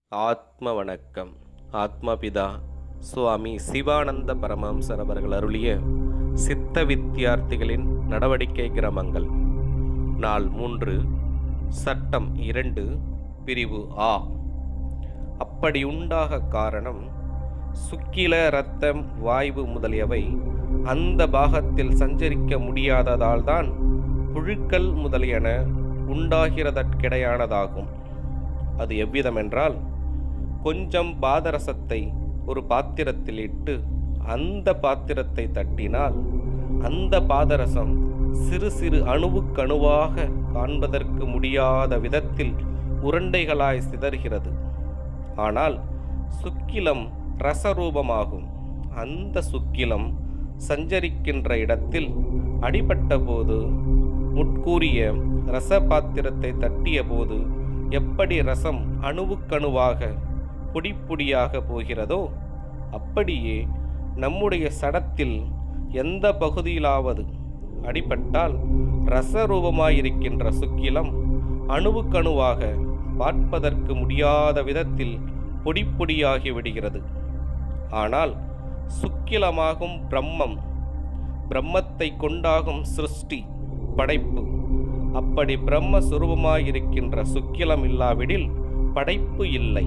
ஆத்ம வணக்கம் ஆத்மபிதா சுவாமி சிவானந்த பரமஹம்சர் அவர்கள் அருளிய சித்த வித்தியார்த்திகளின் நடவடிக்கை கிரமங்கள் நாள் மூன்று சட்டம் இரண்டு பிரிவு ஆ அப்படி உண்டாக காரணம் சுக்கில இரத்தம் வாய்வு முதலியவை அந்த பாகத்தில் சஞ்சரிக்க முடியாததால்தான் புழுக்கள் முதலியன உண்டாகிறதற்கிடையானதாகும் அது எவ்விதமென்றால் கொஞ்சம் பாதரசத்தை ஒரு பாத்திரத்தில் இட்டு அந்த பாத்திரத்தை தட்டினால் அந்த பாதரசம் சிறு சிறு அணுவுக்கணுவாக காண்பதற்கு முடியாத விதத்தில் உருண்டைகளாய் சிதறுகிறது ஆனால் சுக்கிலம் ரசரூபமாகும் அந்த சுக்கிலம் சஞ்சரிக்கின்ற இடத்தில் அடிபட்ட போது முட்கூறிய ரச பாத்திரத்தை தட்டிய போது எப்படி ரசம் அணுவுக்கணுவாக பொடி பொடியாக போகிறதோ அப்படியே நம்முடைய சடத்தில் எந்த பகுதியிலாவது அடிபட்டால் ரசரூபமாயிருக்கின்ற சுக்கிலம் அணுவுக்கணுவாக பார்ப்பதற்கு முடியாத விதத்தில் பொடி பொடியாகி விடுகிறது ஆனால் சுக்கிலமாகும் பிரம்மம் பிரம்மத்தை கொண்டாகும் சிருஷ்டி படைப்பு அப்படி பிரம்ம சுரூபமாயிருக்கின்ற சுக்கிலம் இல்லாவிடில் படைப்பு இல்லை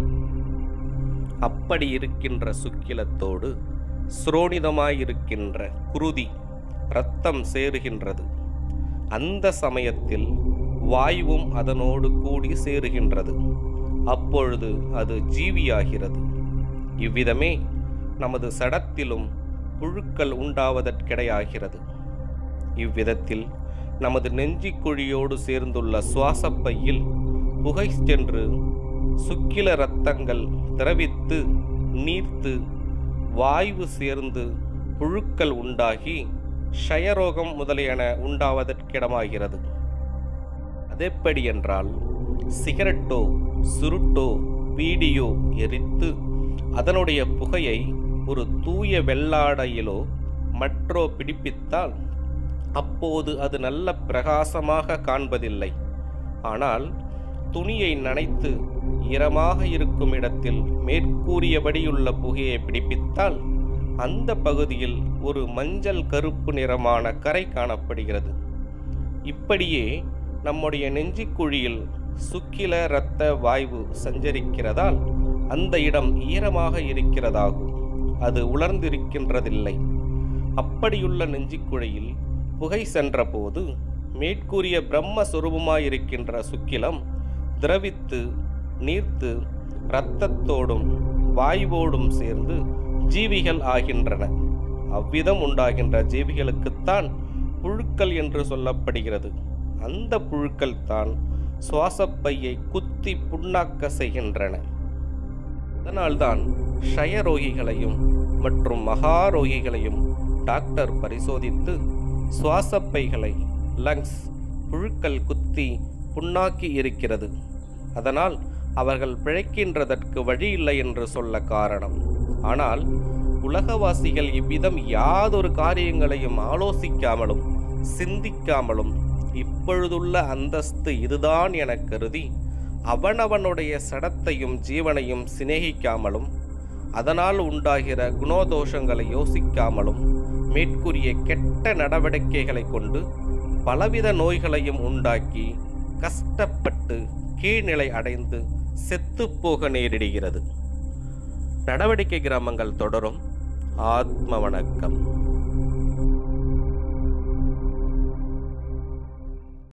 அப்படி இருக்கின்ற சுக்கிலத்தோடு சுரோனிதமாயிருக்கின்ற குருதி இரத்தம் சேருகின்றது அந்த சமயத்தில் வாயுவும் அதனோடு கூடி சேருகின்றது அப்பொழுது அது ஜீவியாகிறது இவ்விதமே நமது சடத்திலும் புழுக்கள் உண்டாவதற்கிடையாகிறது இவ்விதத்தில் நமது நெஞ்சிக்குழியோடு சேர்ந்துள்ள சுவாசப்பையில் புகை சென்று சுக்கில இரத்தங்கள் திரவித்து நீர்த்து வாய்வு சேர்ந்து புழுக்கள் உண்டாகி க்ஷயரோகம் முதலியன உண்டாவதற்கிடமாகிறது அதெப்படி என்றால் சிகரெட்டோ சுருட்டோ பீடியோ எரித்து அதனுடைய புகையை ஒரு தூய வெள்ளாடையிலோ மற்றோ பிடிப்பித்தால் அப்போது அது நல்ல பிரகாசமாக காண்பதில்லை ஆனால் துணியை நனைத்து ஈரமாக இருக்கும் இடத்தில் மேற்கூறியபடியுள்ள புகையை பிடிப்பித்தால் அந்த பகுதியில் ஒரு மஞ்சள் கருப்பு நிறமான கரை காணப்படுகிறது இப்படியே நம்முடைய நெஞ்சிக்குழியில் சுக்கில இரத்த வாய்வு சஞ்சரிக்கிறதால் அந்த இடம் ஈரமாக இருக்கிறதாகும் அது உலர்ந்திருக்கின்றதில்லை அப்படியுள்ள நெஞ்சிக்குழியில் புகை சென்றபோது மேற்கூறிய பிரம்ம சொரூபமாயிருக்கின்ற சுக்கிலம் திரவித்து நீர்த்து இரத்தத்தோடும் வாயுவோடும் சேர்ந்து ஜீவிகள் ஆகின்றன அவ்விதம் உண்டாகின்ற ஜீவிகளுக்குத்தான் புழுக்கள் என்று சொல்லப்படுகிறது அந்த புழுக்கள் தான் சுவாசப்பையை குத்தி புண்ணாக்க செய்கின்றன அதனால்தான் க்ஷயரோகிகளையும் மற்றும் மகாரோகிகளையும் டாக்டர் பரிசோதித்து சுவாசப்பைகளை லங்ஸ் புழுக்கள் குத்தி புண்ணாக்கி இருக்கிறது அதனால் அவர்கள் பிழைக்கின்றதற்கு வழி இல்லை என்று சொல்ல காரணம் ஆனால் உலகவாசிகள் இவ்விதம் யாதொரு காரியங்களையும் ஆலோசிக்காமலும் சிந்திக்காமலும் இப்பொழுதுள்ள அந்தஸ்து இதுதான் என கருதி அவனவனுடைய சடத்தையும் ஜீவனையும் சிநேகிக்காமலும் அதனால் உண்டாகிற குணோதோஷங்களை யோசிக்காமலும் மேற்கூறிய கெட்ட நடவடிக்கைகளை கொண்டு பலவித நோய்களையும் உண்டாக்கி கஷ்டப்பட்டு கீழ்நிலை அடைந்து செத்துப்போக நேரிடுகிறது நடவடிக்கை கிராமங்கள் தொடரும் ஆத்ம வணக்கம்